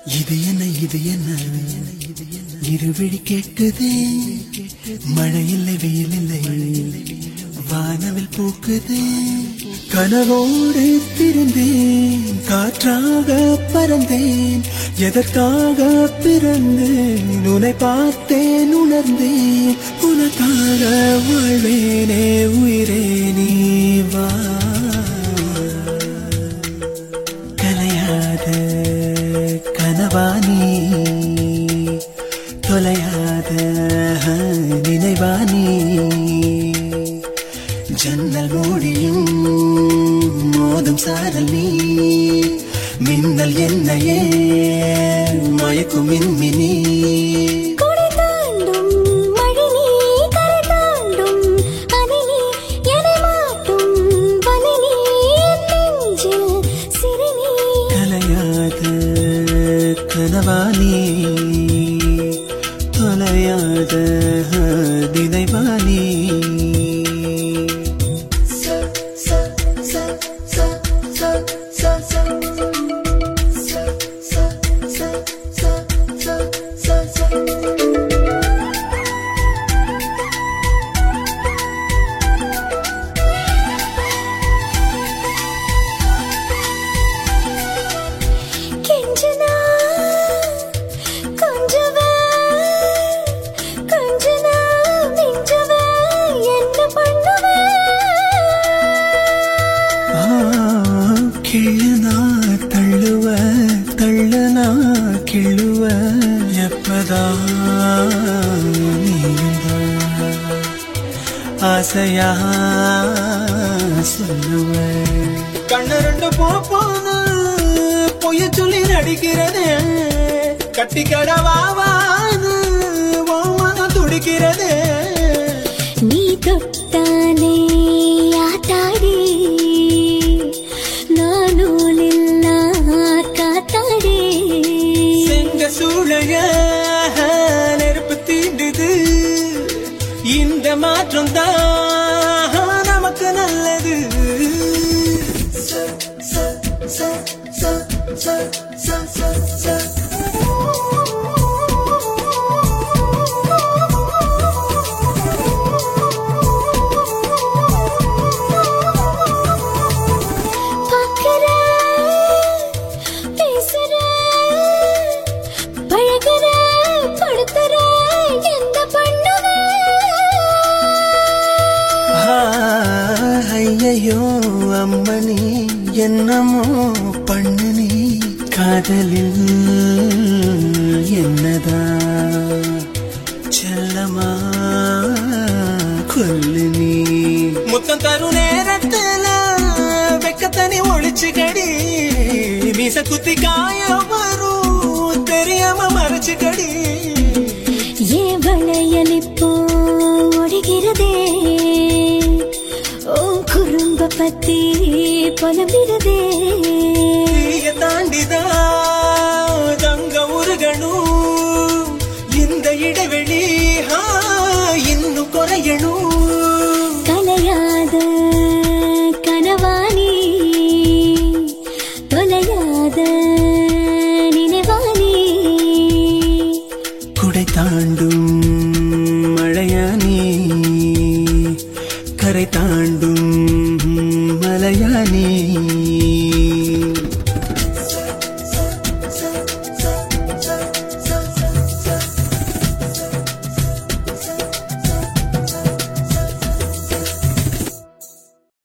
இது என்ன இது என்ன இருவிழி கேட்குதே மழை இல்லை வெயில் இல்லை வானவில் பூக்குதே கனவோடு திருந்தேன் காற்றாக பறந்தேன் எதற்காக பிறந்தேன் உன்னை பார்த்தேன் உணர்ந்தேன் உனக்காக வாழ்வேனே உயிரே நீ வா கலையாத கனவானி தொலையாத நினைவானி ஜன்னல் மூடியும் மோதும் சாரல் நீ மின்னல் என்னையே மயக்கும் மின்மினி கொடை தாண்டும் மழை நீ கரை தாண்டும் அலை நீ என்னை மாட்டும் வலை நீ என் நெஞ்சில் சிறு நீ கலையாத கனவானி தொலையாத நினைவானி கெஞ்சனா கொஞ்சவா கொஞ்சனா மிஞ்சவா என்ன பண்ணுவ ஆ, கிள்ளுனா தள்ளுவ தள்ளுனா கிள்ளுவ எப்பதா நீயும்தான் ஆசையா சொல்லுவ கண்ணு ரெண்டு போப்பானு பொய்ய சொல்லி நடிக்கிறதே கட்டி கடவாவான்னு மனம் துடிக்கிறதே நீ தொட்டாலே ஆட்டாடி நானூலில் காத்தாடி செங்க சூளைய நெருப்பு தீண்டுது இந்த மாற்றம் தான் நமக்கு நல்லது பார்க்கிற, பேசுற, பழகுற, படுத்துற, என்ன பண்ணுவ? ஐயையோ அம்மணி என்னமோ பண்ணு நீ காதலில் என்னதா செல்லமா கொல்லு நீ முத்தம் தரும் நேரத்துல வெக்கத்தனி ஒழிச்சு கடி மீச குத்தி காயம் வரும் தெரியாம மறைச்சு கடி ஏன் வளையல் இப்போ ஒடுகிறதே உன் குறும்ப பத்தி புலம்பிறதே தீய தாண்டிதான் தங்க உருகணும் இந்த இடைவெளி ஆ, இன்னும் குறையணும் கலையாத கனவானி தொலையாத நினைவானி குடை தாண்டும் மழையானி கரை தாண்டும்